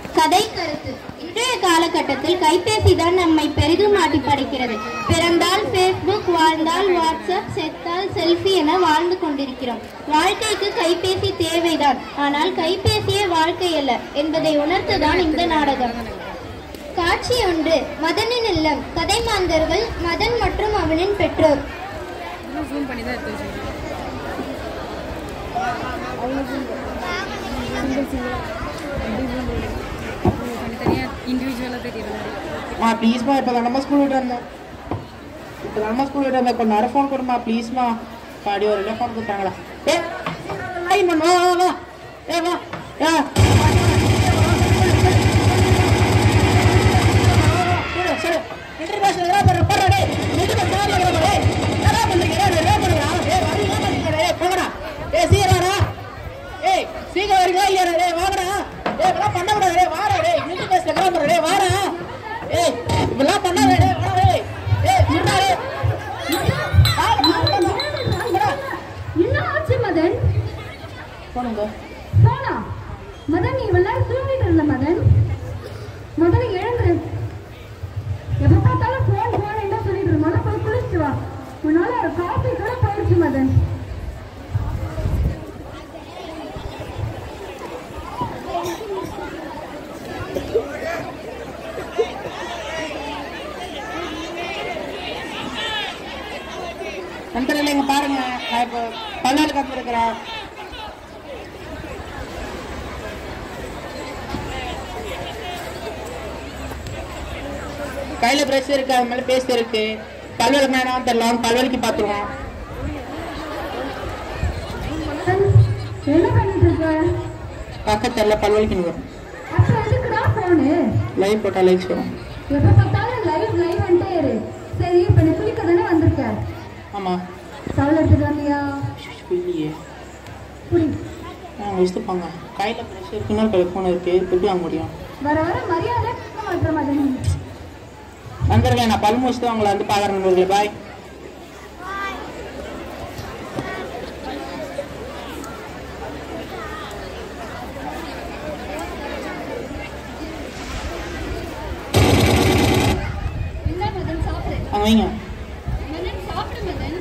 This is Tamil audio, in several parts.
கதை கருத்து இன்றைய காலகட்டத்தில் கைபேசி தான் நம்மை பெரிதும் மாட்டி படைக்கிறது பிறந்தால் ஃபேஸ்புக் வாழ்ந்தால் வாட்ஸ்அப் செத்தால் செல்ஃபி என வாழ்ந்து கொண்டிருக்கிறோம் வாழ்க்கைக்கு கைபேசி தேவைதான் ஆனால் கைபேசியே வாழ்க்கை அல்ல என்பதை உணர்த்துதான் இந்த நாடகம் காட்சி ஒன்று மதனின் இல்லம் கதை மாந்தர்கள் மதன் மற்றும் அவனின் பெற்றோர் ஜூம் பண்ணி தான் எடுத்து வச்சிருக்கேன் தனித்தனியாக இண்டிவிஜுவலாக தெரியுற மாதிரி மா ப்ளீஸ்மா இப்போ தானம்மா ஸ்கூல் விட்டு வந்தேன் இப்போ தானம்மா ஸ்கூல் விட்டு வந்தேன் கொஞ்ச நேரம் ஃபோன் கொடுமா ப்ளீஸ்மா பாடி ஒரு இல்லை ஃபோன் கொடுத்தாங்களா ஏ லைன் பண்ணு வா வா வா ஏ வா ஏ சரி சரி இன்டர்நேஷனல் என்ன பண்ணுற போடுற டேய் இன்டர்நேஷனல் கார்ல கிடப்பா டேய் என்ன பண்ணுறீங்க டேய் என்ன பண்ணுறா ஏய் வரீங்க பண்ணுறீங்க டேய் போங்கடா ஏய் சீக்கிரம்டா ஏய் சீக்கிரம் வரீங்களா இல்லையா டேய் வாங்கடா ஏய் இதெல்லாம் பண்ண கூடாது டேய் வாடா டேய் இன்டர்நேஷனல் கிளம்புற டேய் வாடா ஏய் இதெல்லாம் பண்ணாத டேய் வாடா டேய் ஏய் இருடா டேய் என்ன ஆச்சு மதன் போனுங்க போனா மதன் நீ இவ்வளவு நேரம் தூங்கிட்டு இருந்த மதன் முதல்ல எழுந்துரு எப்ப பார்த்தாலும் போன் போன் என்ன சொல்லிட்டு இருந்த முதல்ல போய் குளிச்சுட்டு வா உன்னால ஒரு காஃபி கூட போயிடுச்சு மதன் நண்பர்களே இங்க பாருங்க நான் இப்போ பல்லாறு கத்துருக்கிறேன் கையில பிரஷ் இருக்கு அது மேல பேஸ்ட் இருக்கு பல்வலுக்கு வேணாம் தெரியலாம் பல்வலிக்கு பாத்துருவோம் மதன், என்ன பண்ணிட்டு இருக்க பார்க்க தெரியல பல்வலிக்கு வரும் அப்புறம் எதுக்குடா போனு லைவ் போட்டா லைக்ஸ் வரும் எப்ப பார்த்தாலும் லைவ் லைவ் வந்துட்டே இரு சரி இப்ப நீ குளிக்க தானே வந்திருக்க ஆமா தவளை எடுத்துட்டு வந்தியா இல்லையே புடி அவங்க வச்சுப்பாங்க கையில பிரஷ் இருக்கு இன்னொரு கையில ஃபோன் இருக்கு எப்படி வாங்க முடியும் வர வர மரியாதை கொடுக்க மாட்டேற மதன் நண்பர்களே நான் பல் முடிச்சுட்டு அவங்கள வந்து பார்க்குறேன் நண்பர்களே பாய் என்ன மதன் சாப்பிடு அங்கே வைங்க மதன் சாப்பிடு மதன்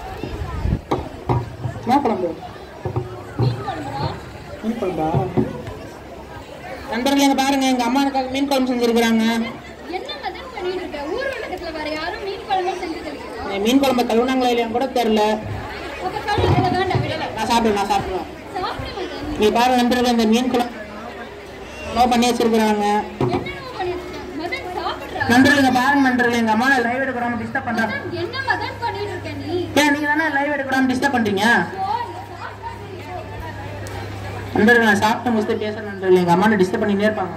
என்ன குழம்பு மீன் குழம்புடா மீன் குழம்பா நண்பர்களே இங்க பாருங்க எங்க அம்மா எனக்காக மீன் குழம்பு செஞ்சிருக்கிறாங்க என்ன மதன் பண்ணிட்டு இருக்க ஊர் உலகத்துல வேற யாரும் மீன் குழம்பு செஞ்சது இல்லையா இந்த மீன் குழம்பு கழுவுனாங்களா இல்லையான்னு கூட தெரியல அப்ப கழுவு வேண்டாம் விடல நான் சாப்பிடுவேன் நான் சாப்பிடுவேன் சாப்பிடு மதன் நீ பாருங்க நண்பர்களே இந்த மீன் குழம்பு எவ்வளோ பண்ணி வச்சிருக்கிறாங்க என்னென்ன பண்ணிட்டு இருக்க மதன் சாப்பிடுறா நண்பர்களே இங்க பாருங்க நண்பர்களே எங்க அம்மா லைவ் எடுக்கிறாம டிஸ்டர்ப் பண்றாங்க மதன் என்ன மதன் பண்ணிட்டு இருக்க நீ ஏன் நீங்க தானே லைவ் எடுக்கிறாம டிஸ்டர்ப் பண்றீங்க போ, இங்க சாப்பிடாம இரு. நண்பர்கள் நான் சாப்பிட்டு முடிச்சுட்டு பேசுறேன் நண்பர்கள் எங்க அம்மா டிஸ்டர்ப் பண்ணிட்டே இருப்பாங்க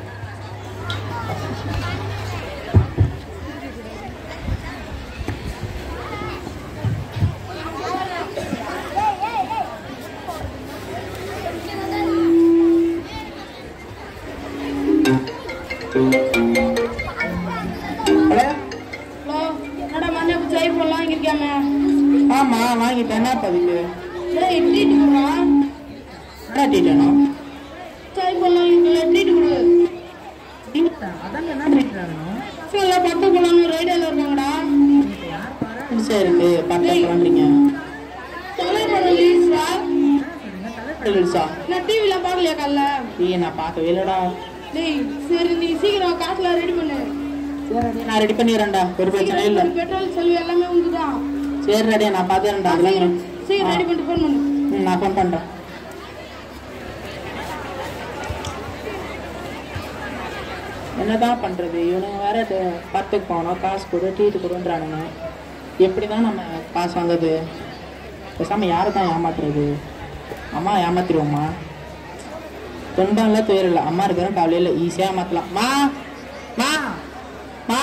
ஹலோ ஹலோ என்னடா மண்ணை சாய் போடலாம் வாங்கியிருக்காம ஆமா வாங்கிட்டேன் என்ன பதிவு டேய் ட்ரீட் கொடுறா என்ன டீட்டணும் சாய் போடலாம் இல்லை ட்ரீட் கொடு அதான் என்ன ட்ரீட் ஆகணும் சொல்ல பத்து போடலாம்னு ரைடில் இருக்காங்கடா சரி இருக்கு பார்த்து கிளம்புறீங்க தலைப்படம் ரிலீஸ்டா ரிலீஸா நான் டிவிலாம் பார்க்கலையா காலைல ஏய் நான் பார்க்கவே இல்லடா டேய் சரி நீ சீக்கிரம் காசுலாம் ரெடி பண்ணு சரி நான் ரெடி பண்ணிடுறேன்டா ஒரு பிரச்சனை இல்லை சீக்கிரம் பெட்ரோல் செலவு எல்லாமே உண்டுதான் சரி ரெடியா நான் பார்த்துறேன்டா அதெல்லாம் சீக்கிரம் ரெடி பண்ணிட்டு ஃபோன் பண்ணு ம், நான் ஃபோன் பண்ணுறேன் என்னதான் பண்றது இவனுங்க வேற இது பத்துக்கு போனோம் காசு கொடு டீட்டு கொடுன்றானுங்க எப்படி தான் நம்ம காசு வாங்குறது பேசாம யாரை தான் ஏமாத்துறது அம்மா ஏமாத்திடுவோம்மா துன்பம் இல்லை துயரம் இல்லை அம்மா இருக்கிற கவலையில் ஈஸியாக ஏமாத்தலாம் மா மா மா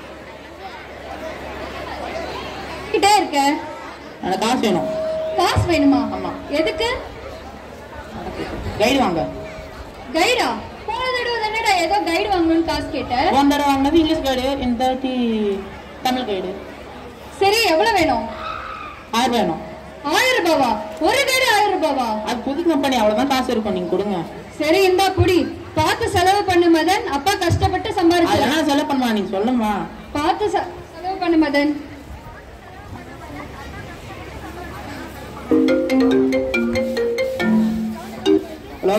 கிட்டே இருக்க எனக்கு காசு வேணும் காசு வேணுமா ஆமா. எதுக்கு கைடு வாங்க கைடா போன தடவை தானடா ஏதோ கைடு வாங்கணும்னு காசு கேட்ட போன தடவை வாங்கினது இங்கிலீஷ் கைடு இந்த தாட்டி தமிழ் கைடு சரி எவ்வளவு வேணும் ஆயிரம் வேணும் ஆயிரம் ரூபாவா ஒரு கைடு ஆயிரம் ரூபாவா அது புது கம்பெனி அவ்வளோதான் காசு இருக்கும் நீங்கள் கொடுங்க சரி இந்தா புடி பார்த்து செலவு பண்ணு நீ சொல்லுமா பார்த்து ச- செலவு பண்ணு மதன் ஹலோ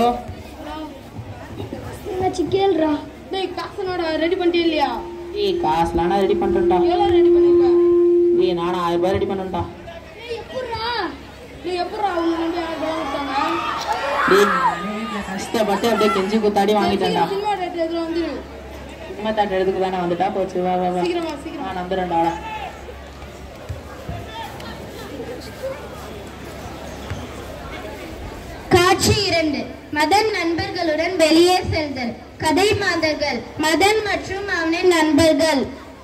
கேள்றா டேய் காசு என்னடா ரெடி பண்ணிட்டே இல்லையா ஏய் காசுலாம் நான் ரெடி பண்ணிட்டேன்டா எவ்வளோ ரெடி பண்ணிருக்க ஏய் நானும் ஆயிரம் ரூபாய் ரெடி பண்ணேன்டா டேய் எப்பட்றா டேய் எப்பட்றா அவங்க ரெண்டு எனக்கு பணம் கொடுத்தாங்க டேய் கஷ்டப்பட்டு அப்படியே கெஞ்சி குத்தாடி வாங்கிட்டேன்டா சினிமா டேட் எதுல வந்துரு சும்மா தாட்ட எடுத்துக்கு தானே வந்துட்டா போச்சு வா வா வா சீக்கிரமா சீக்கிரம் நான் நம்புறேன்டா வாடா. காட்சி இரண்டு மதன் நண்பர்களுடன் வெளியே செல்தல் கதை மாந்தர்கள் மதன் மற்றும் அவனின் நண்பர்கள்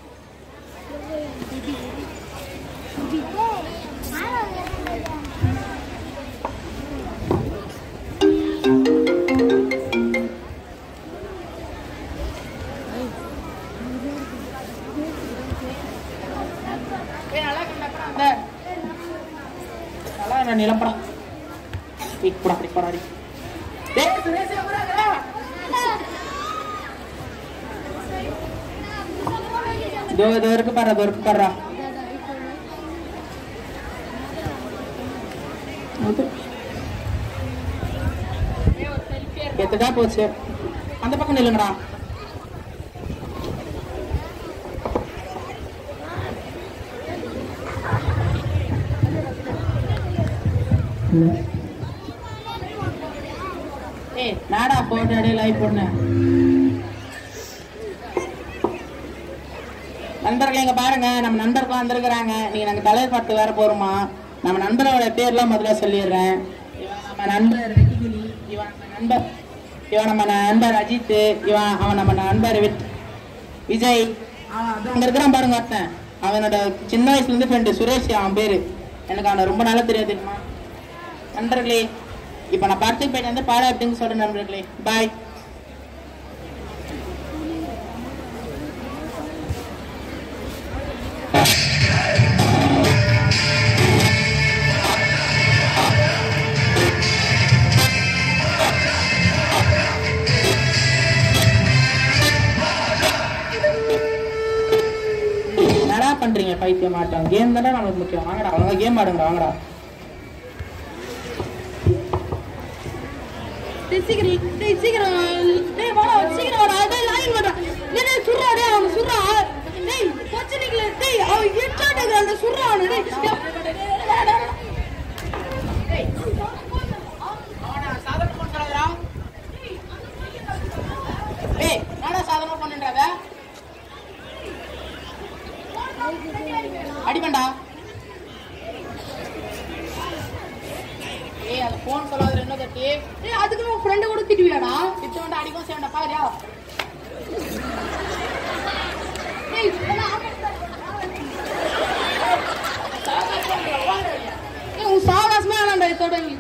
ஏய் நல்லா இருக்கா அந்த நல்லா நான் நிலப்படா ஏய் போடா அப்படி போடா அடி டேய் சுரேஷ் எங்கடா இதோ இதோ இருக்கு பாரு இதோ இருக்கு பாருடா எத்துடா போச்சு அந்த பக்கம் நில்லுங்கடா ஏய் நாடா போட்டு அடையே லைவ் போடுன நண்பர்களே இங்க பாருங்க நம்ம நண்பர்கள் வந்திருக்கிறாங்க நீங்க நாங்க தலைவர் பார்த்து வேற போறோமா நம்ம நண்பரோட பேர்லாம் முதல்ல சொல்லிடுறேன் இவன் நம்ம நண்பர் வெகிலி இவன் நம்ம நண்பர் இவன் நம்ம நண்பர் அஜித் இவன் அவன் நம்ம நண்பர் வித் விஜய் அவன் அது அங்க இருக்கிறான் பாருங்க ஒருத்தன் அவனோட சின்ன வயசுல இருந்து ஃப்ரெண்டு சுரேஷ் அவன் பேரு எனக்கு அவனை ரொம்ப நல்லா தெரியாது தெரியுமா நண்பர்களே இப்போ நான் படத்துக்கு போயிட்டு வந்து பாடம் எப்படின்னு சொல்றேன் நண்பர்களே பாய் என்னடா பண்றீங்க பைத்தியம் மாட்டோம் கேம் தானே நமக்கு முக்கியம் வாங்கடா அவங்க கேம் ஆடுங்கடா வாங்கடா டேய் சீக்கிரம் டேய் சீக்கிரம் டேய் வாடா சீக்கிரம் வாடா டேய் லைன் வாடா டேய் டேய் சுர்றா டேய் அவன் சுர்றா டேய் பச்சனிக்கல டேய் அவன் எட்டாட்டங்க அந்த சுர்றா அவன டேய் டேய், டேய், டேய், வாடா, வாடா. ஏய் என்னடா சாதனை பண்ணுன்றத அடிப்பண்டா ஏய் அது போன் சொல்லாத ரெண்டு தட்டி டேய் அதுக்கு உன் ஃப்ரெண்ட் கூட திட்டுவியாடா திட்டு வந்து அடிக்கும் சேவண்டா பாரியா டேய் வாடா. டேய் உன் சாவாசமே வேணாம்டா இதோட நீ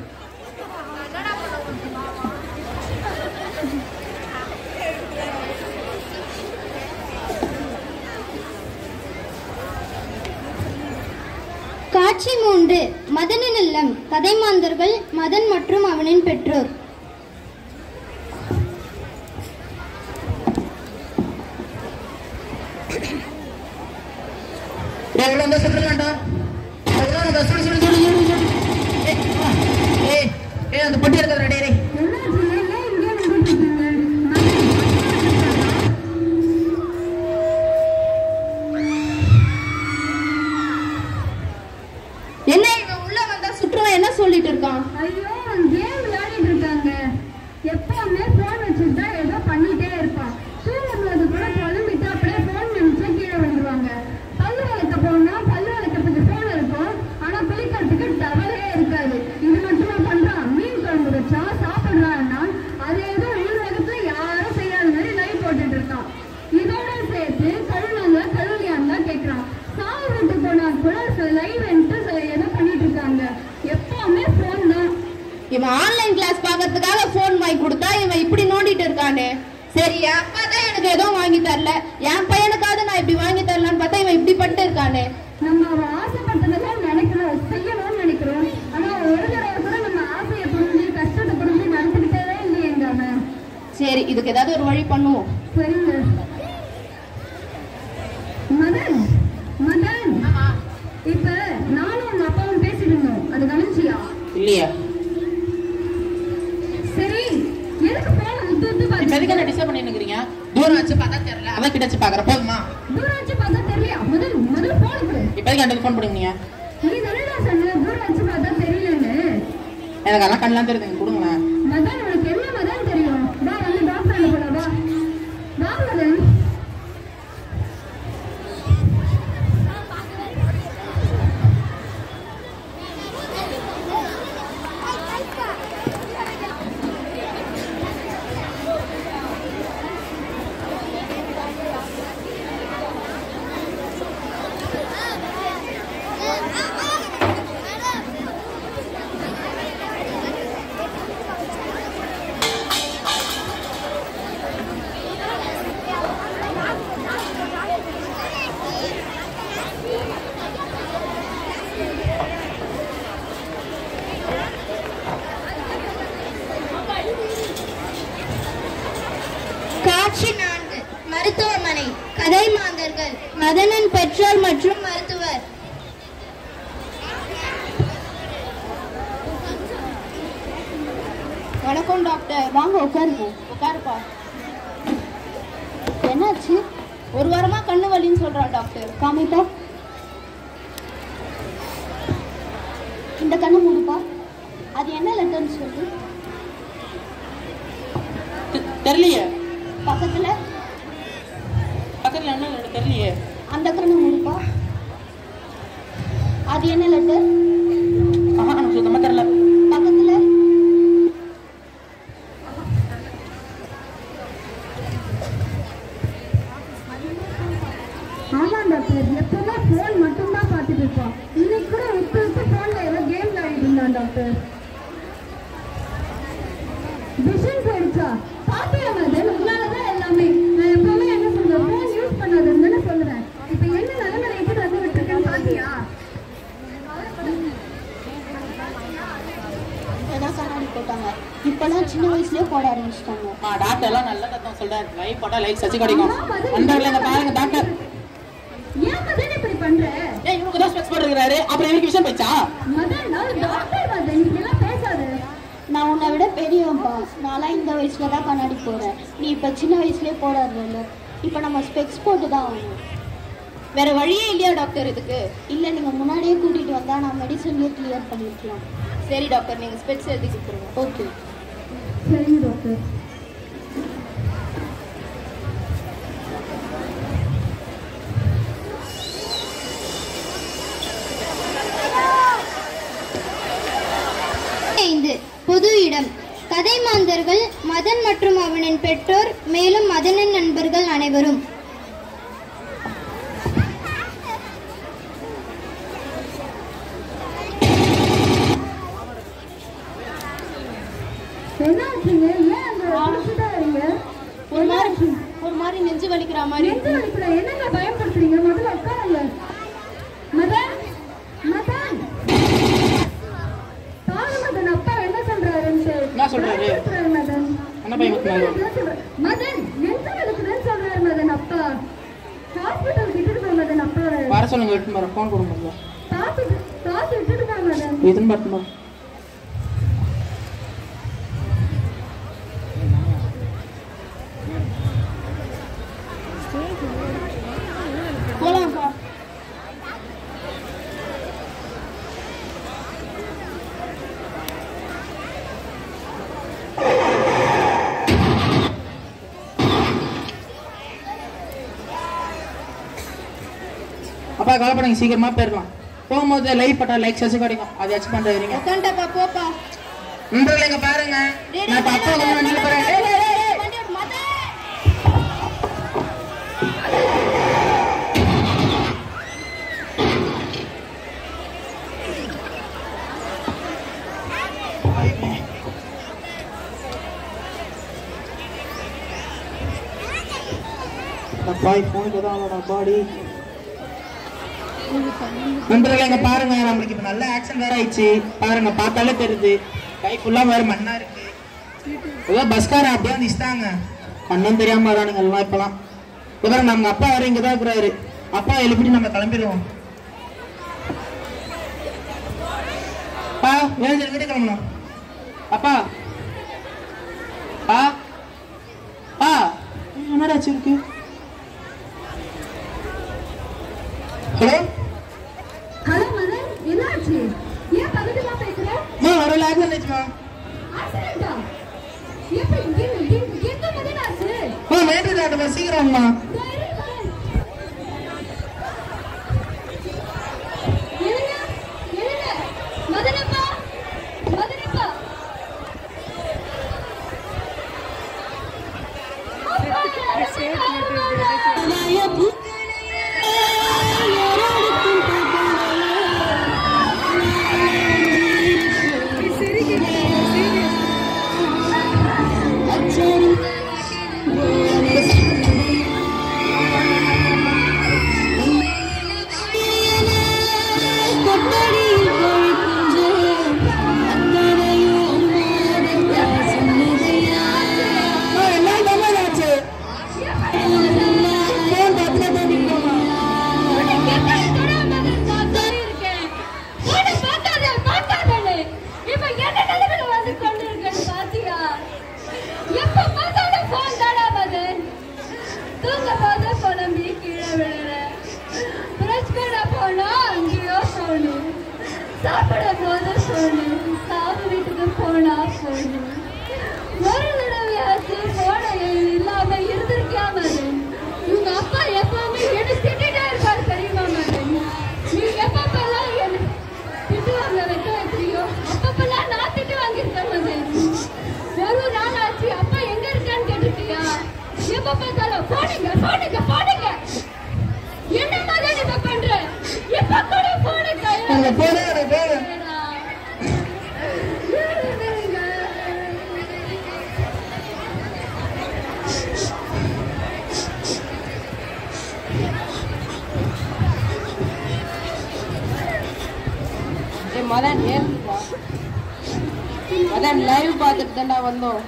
காட்சி மூன்று மதனின் இல்லம் கதை மாந்தர்கள் மதன் மற்றும் அவனின் பெற்றோர் ஏய் உள்ள வந்து சுடுறலாம்டா உள்ள வந்து சுடு சுடு சுடு சுடு சுடு ஏய் வா. ஏய் ஏய் அந்த பொட்டி எடுக்கறடா டேய் டேய் என்னாச்சு ஏன் இங்கே நின்றுட்டு இருக்கீங்க என்ன இவன் உள்ள வந்தா சுற்றுவன் என்ன சொல்லிட்டு இருக்கான் ஐயோ கேம் விளையாடிட்டு இருக்காங்க எப்பவுமே போன் வச்சுட்டா ஏதோ பண்ணிட்டே இருப்பான் தூங்கும்போது கூட குழம்பிட்டு அப்படியே போன் நினைச்சா கீழே விழுந்துருவாங்க பல்லு வளர்க்க போனா பல்லு வளர்க்கறதுக்கு போன் இருக்கும் ஆனா குளிக்கிறதுக்கு டவரே இருக்காது இது மட்டுமா பண்றான் மீன் குழம்பு வச்சா சாப்பிடுறான்னா அது ஏதோ உலகத்துல யாரும் செய்யாத மாதிரி லைவ் போட்டுட்டு இருக்கான் இதோட சேர்த்து கழுவுனாங்க கழுவியான்னு தான் கேட்கறான் சாவு விட்டு போனா கூட லைவ் ஏதோ பண்ணிட்டு இருக்காங்க எப்பவுமே போன் தான் இவன் ஆன்லைன் கிளாஸ் பார்க்கறதுக்காக ஃபோன் வாங்கி கொடுத்தா இவன் இப்படி நோண்டிட்டு இருக்கானே சரி என் அப்பா தான் எனக்கு எதுவும் வாங்கி தரல என் பையனுக்காவது நான் இப்படி வாங்கி தரலான்னு பார்த்தா இவன் இப்படி பண்ணிட்டு இருக்கானே நம்ம அவன் ஆசைப்பட்டதெல்லாம் நினைக்கிறோம் செய்யணும்னு நினைக்கிறோம் ஆனா ஒரு தடவை கூட நம்ம ஆசையை புரிஞ்சு கஷ்டத்தை புரிஞ்சு நடந்துக்கிட்டே இல்லையேங்க அவன் சரி இதுக்கு ஏதாவது ஒரு வழி பண்ணுவோம் சரிங்க இல்லையே சரி எதுக்கு போன் உத்து உத்து இப்ப எதுக்கு பார்த்து என்ன டிஸ்டர்ப் பண்ணி நிக்கிறீங்க தூரம் வச்சு பார்த்தா தெரியல அதான் கிட்ட வச்சு பாக்குற போதுமா தூரம் வச்சு பார்த்தா தெரியலையா முதல் முதல்ல போன் கொடு இப்ப எதுக்கு எனக்கு ஃபோன் பண்ணுங்க நீ தானடா சொன்ன தூரம் வச்சு பார்த்தா தெரியலன்னு எனக்கு அதெல்லாம் கண்ணெல்லாம் தெரியுதுங்க கொடுங்களேன் மதன் உனக்கு என்ன மதன் தெரியும் வா வந்து டாக்டர் போலாம் வா வா மதன் காட்சி நான்கு மருத்துவமனை கதை மாந்தர்கள் மதனன் பெற்றோர் மற்றும் மருத்துவர் வணக்கம் டாக்டர் வாங்க உட்காருங்க உட்காருப்பா என்னாச்சு ஒரு வாரமா கண்ணு வலின்னு சொல்றான் டாக்டர் காமிப்பா இந்த கண்ணு மூடுப்பா அது என்ன லெட்டர்னு சொல்லு தெ- தெரியலையே பக்கத்துல பக்கத்துல என்ன இல்ல, தெரியலையே அந்த கண்ணு மூடுப்பா அது என்ன லெட்டர் ஆஹா எனக்கு சுத்தமா தெரியல பக்கத்துல ஆமா டாக்டர் எப்பவுமே போன் மட்டும் தான் பார்த்துட்டு இருப்பான் இன்னைக்கு கூட விட்டு விட்டு போன்ல ஏதோ கேம் விளையாடிட்டு இருந்தான் டாக்டர் விஷன் போயிடுச்சா பாத்தியா மதன் உங்களாலதான் எல்லாமே நான் எப்பவுமே என்ன சொல்றேன் போன் யூஸ் பண்ணாதுன்னு தானே சொல்லுவேன் இப்ப என்ன நிலைமையில எப்படி வந்து விட்டுருக்கேன்னு பாத்தியா ஏதாவது கண்ணாடி போட்டாங்க இப்பெல்லாம் சின்ன வயசுலயே போட ஆரம்பிச்சிட்டாங்க ஆ டாக்டர் எல்லாம் நல்ல தத்துவம் சொல்றாரு லைக் போட்டா லைக் சச்சி கிடைக்கும் நண்பர்களே இங்க பாருங்க டாக்டர் ஏன் மதன் இப்படி பண்ற ஏய் இவருக்கு தான் ஸ்பெக்ஸ் போட்டுருக்காரு அப்புறம் எனக்கு விஷயம் போச்சா மதன் நான் டாக்டர் மதன் இப்படி எல்லாம் பேசாத நான் உன்னை விட பெரியவன்பா நான்லாம் இந்த வயசுல தான் கண்ணாடி போடுறேன் நீ இப்ப சின்ன வயசுலயே போடாதுல்ல இப்ப நம்ம ஸ்பெக்ஸ் போட்டு தான் ஆகணும் வேற வழியே இல்லையா டாக்டர் இதுக்கு இல்ல நீங்க முன்னாடியே கூட்டிட்டு வந்தா நான் மெடிசன்லயே கிளியர் பண்ணிருக்கலாம் சரி டாக்டர் நீங்க ஸ்பெக்ஸ் எழுதி கொடுத்துருங்க ஓகே சரி டாக்டர் ஐந்து பொது இடம் கதை மாந்தர்கள் மதன் மற்றும் அவனின் பெற்றோர் மேலும் மதனின் நண்பர்கள் அனைவரும் என்ன ஆச்சுங்க ஏன் அந்த குடிச்சுட்டா வரீங்க ஒரு மாதிரி ஒரு மாதிரி நெஞ்சு வலிக்கிற மாதிரி நெஞ்சு வலிக்குல என்னங்க பயன்படுத்துறீங்க முதல்ல உட்காருங்க மதன் மதன் பாரு மதன் அப்பா என்ன சொல்றாருன்ட்டு என்ன சொல்றாரு? பயன்படுத்துறாரு மதன் என்ன பயமுறுத்துறாரு? நெஞ்சு வலிக்குதுன்னு சொல்றாரு. மதன் நெஞ்சு வலிக்குதுன்னு சொல்றாரு மதன் அப்பா ஹாஸ்பிட்டல் விட்டுட்டு போய் மதன் அப்பா வர சொல்லுங்க எடுத்து வர ஃபோன் கொடுங்க காசு காசு விட்டுட்டு போய் மதன் இதுன்னு பார்த்து போலாம்ப்பா அப்பா கவலைப்படாங்க சீக்கிரமா போயிடலாம் போகும்போது லைவ் பட்டா லைக் சச்சு கிடைக்கும் அதை வச்சு பண்ற வரீங்க உட்காந்துட்டப்பா போப்பா நண்பர்களே இங்க பாருங்க நான் இப்ப அப்பா வந்து வண்டியில போறேன் டேய், டேய், டேய், டேய். வண்டி ஓட்டு, மதன்! அப்பா ஃபோனுக்கு தான் அவனோட பாடி நண்பர்களே இங்க பாருங்க நம்மளுக்கு இப்ப நல்ல ஆக்சன் வேற ஆயிடுச்சு பாருங்க பார்த்தாலே தெரியுது கை ஃபுல்லா வேற மண்ணா இருக்கு ஏதோ பஸ்காரன் அப்படியே வந்து இஷ்டாங்க கண்ணும் தெரியாம வரானுங்க எல்லாம் இப்பெல்லாம் இவர நம்ம அப்பா வேற இங்கதான் இருக்கிறாரு அப்பா எழுப்பிட்டு நம்ம கிளம்பிடுவோம் பா ஏன் சரி வீட்டுக்கு கிளம்பணும் அப்பா பா பா என்னடா ஆச்சு இருக்கு ஹலோ ஹலோ மதன் என்னாச்சு ஏன் பக்கத்துல பேசுற மா ஒரு லேக்ல ஆச்சுமா ஆக்சிடென்டா எப்ப எங்க எங்க- எங்க மதன் ஆச்சு மா மேட்டு டாக்டர் சீக்கிரம்மா சரி, மதன். எழுங்க, எழுங்க. மதனப்பா மதனப்பா என்ன தமிழ் ஆச்சு ஃபோன் பார்த்துட்டு தான் நிற்கணும் சாப்பிட போது போனு சாவு வீட்டுக்கு போனா போனு ஒரு தடவையாச்சு போன இல்லாம இருந்திருக்கியா மதன் உங்க அப்பா எப்பவுமே என்ன திட்டிட்டே இருப்பாரு தெரியுமா மதன் நீ எப்பப்பெல்லாம் என்ன திட்டு வாங்க வைக்க வைக்கிறியோ அப்பப்பெல்லாம் நான் திட்டு வாங்கியிருக்கேன் மதன் ஒரு நாள் ஆச்சு அப்பா எங்க இருக்கான்னு கேட்டிருக்கியா எப்ப பார்த்தாலும் போடுங்க போடுங்க போடுங்க என்ன மதன் இப்ப பண்ற எப்ப கூட போன அங்க கையில போனே எனக்கு போனேன் ஏய் மதன் ஏன்பா மதன் லைவ் பார்த்துட்டு தான்டா வந்தோம்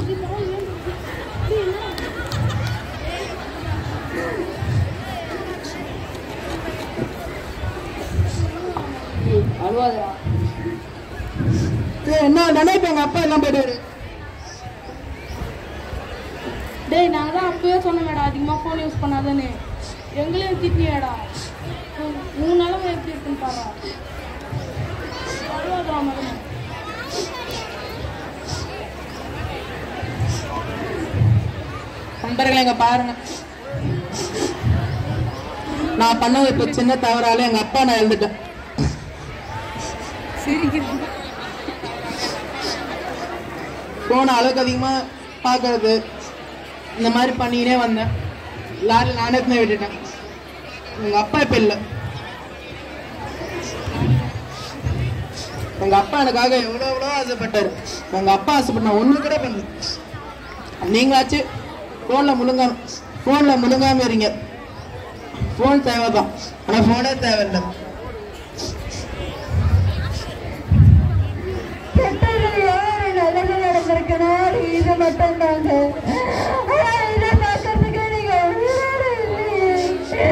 ஏய், அழுவாதடா ஏய், என்ன நினைப்பேன் எங்க அப்பா எல்லாம் போயிட்டாரு டேய் நாங்கள் தான் அப்பவே சொன்னோமேடா அதிகமாக ஃபோன் யூஸ் பண்ணாதானே எங்களையும் திட்டியாடா மூணு நிலமை எப்படி இருக்குன்னு பாரு அழுவாதடா மதன் நண்பர்களே இங்க பாருங்க நான் பண்ணது இப்ப சின்ன தவறால எங்க அப்பா நான் எழுந்துட்டேன் போன அளவுக்கு அதிகமா பார்க்கறது இந்த மாதிரி பண்ணிக்கினே வந்தேன் லாரி நானே தான் விட்டுட்டேன் எங்க அப்பா இப்ப இல்லை எங்க அப்பா எனக்காக எவ்வளோ எவ்வளோ ஆசைப்பட்டாரு எங்க அப்பா ஆசைப்பட்ட ஒண்ணு கூட பண்ணல நீங்களாச்சு ஃபோன்ல முழுங்காம ஃபோன்ல முழுங்காம இருங்க ஃபோன் தேவைதான் ஆனா ஃபோனே தேவையில்லை கெட்டது யாரு நல்லது நடந்திருக்கணும் இது மட்டும் தாங்க இதை பார்க்கறதுக்கு நீங்க உயிரோட இல்லையே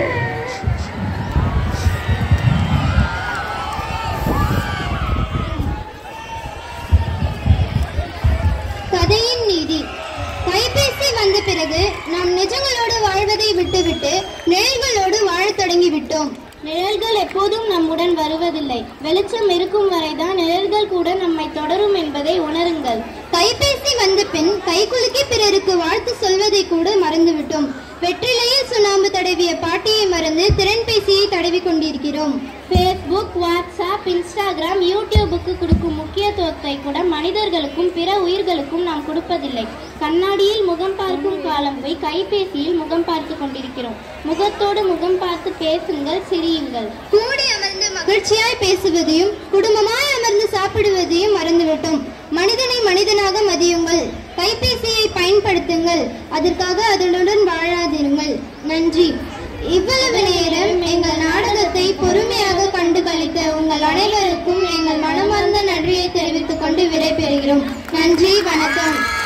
கதையின் நீதி கைபேசி வந்த பிறகு நாம் நிஜங்களோடு வாழ்வதை விட்டுவிட்டு நிழல்களோடு வாழத் தொடங்கி விட்டோம் நிழல்கள் எப்போதும் நம்முடன் வருவதில்லை வெளிச்சம் இருக்கும் வரைதான் நிழல்கள் கூட நம்மை தொடரும் என்பதை உணருங்கள் கைபேசி வந்த பின் கைகுலுக்கி பிறருக்கு வாழ்த்து சொல்வதை கூட மறந்துவிட்டோம் வெற்றிலையில் சுண்ணாம்பு தடவிய பாட்டியை மறந்து திறன்பேசியை தடவி கொண்டிருக்கிறோம் ஃபேஸ்புக் வாட்ஸ்அப் இன்ஸ்டாகிராம் யூடியூபுக்கு கொடுக்கும் முக்கியத்துவத்தை கூட மனிதர்களுக்கும் பிற உயிர்களுக்கும் நாம் கொடுப்பதில்லை கண்ணாடியில் முகம் பார்க்கும் காலம் போய் கைபேசியில் முகம் பார்த்து கொண்டிருக்கிறோம் முகத்தோடு முகம் பார்த்து பேசுங்கள் சிரியுங்கள் கூடி அமர்ந்து மகிழ்ச்சியாய் பேசுவதையும் குடும்பமாய் அமர்ந்து சாப்பிடுவதையும் மறந்துவிட்டோம் மனிதனை மனிதனாக மதியுங்கள் கைபேசியை பயன்படுத்துங்கள் அதற்காக அதனுடன் வாழாதிருங்கள் நன்றி இவ்வளவு நேரம் எங்கள் நாடகத்தை பொறுமையாக கண்டுகளித்த உங்கள் அனைவருக்கும் எங்கள் மனமார்ந்த நன்றியை தெரிவித்துக் கொண்டு விடைபெறுகிறோம் நன்றி வணக்கம்